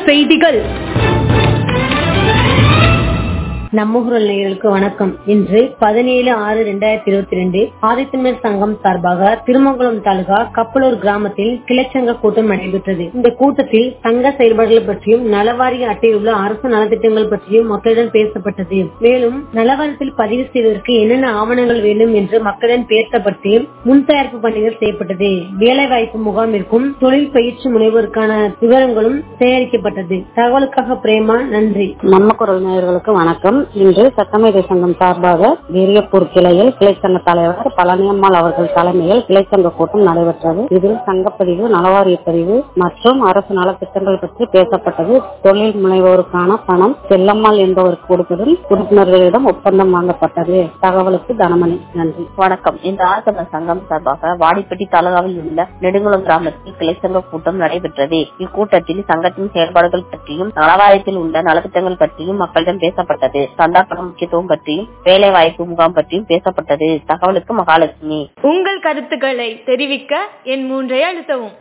செய்திகள் நம்ம குரல் நேயர்களுக்கு வணக்கம் இன்று பதினேழு ஆறு இரண்டாயிரத்தி இருபத்தி ரெண்டு ஆதித்தமிழர் சங்கம் சார்பாக திருமங்கலம் தாலுகா கப்பலூர் கிராமத்தில் கிளைச்சங்க கூட்டம் நடைபெற்றது இந்த கூட்டத்தில் சங்க செயல்பாடுகள் பற்றியும் நலவாரிய அட்டையில் உள்ள அரசு நலத்திட்டங்கள் பற்றியும் மக்களிடம் பேசப்பட்டது மேலும் நலவாரத்தில் பதிவு செய்வதற்கு என்னென்ன ஆவணங்கள் வேண்டும் என்று மக்களிடம் பேசப்பட்டு முன் தயாரிப்பு பணிகள் செய்யப்பட்டது வேலைவாய்ப்பு முகாமிற்கும் தொழில் பயிற்சி முனைவோருக்கான விவரங்களும் சேகரிக்கப்பட்டது தகவலுக்காக பிரேமா நன்றி நம்ம குரல் நேயர்களுக்கு வணக்கம் இன்று சட்டமேதை சங்கம் சார்பாக வீரியப்பூர் கிளையில் கிளைச்சங்க தலைவர் பழனியம்மாள் அவர்கள் தலைமையில் கிளைச்சங்க கூட்டம் நடைபெற்றது இதில் சங்கப்பதிவு நலவாரிய பதிவு மற்றும் அரசு நலத்திட்டங்கள் பற்றி பேசப்பட்டது தொழில் முனைவோருக்கான பணம் செல்லம்மாள் என்பவருக்கு கொடுப்பதில் உறுப்பினர்களிடம் ஒப்பந்தம் வாங்கப்பட்டது தகவலுக்கு தனமணி நன்றி வணக்கம் இந்த ஆசன சங்கம் சார்பாக வாடிப்பட்டி தாலுகாவில் உள்ள நெடுங்குளம் கிராமத்தில் கிளைச்சங்க கூட்டம் நடைபெற்றது இக்கூட்டத்தில் சங்கத்தின் செயல்பாடுகள் பற்றியும் நலவாரியத்தில் உள்ள நலத்திட்டங்கள் பற்றியும் மக்களிடம் பேசப்பட்டது சந்தா பணம் முக்கியத்துவம் பற்றியும் வேலை வாய்ப்பு முகாம் பற்றியும் பேசப்பட்டது தகவலுக்கு மகாலட்சுமி உங்கள் கருத்துக்களை தெரிவிக்க என் மூன்றை அழுத்தவும்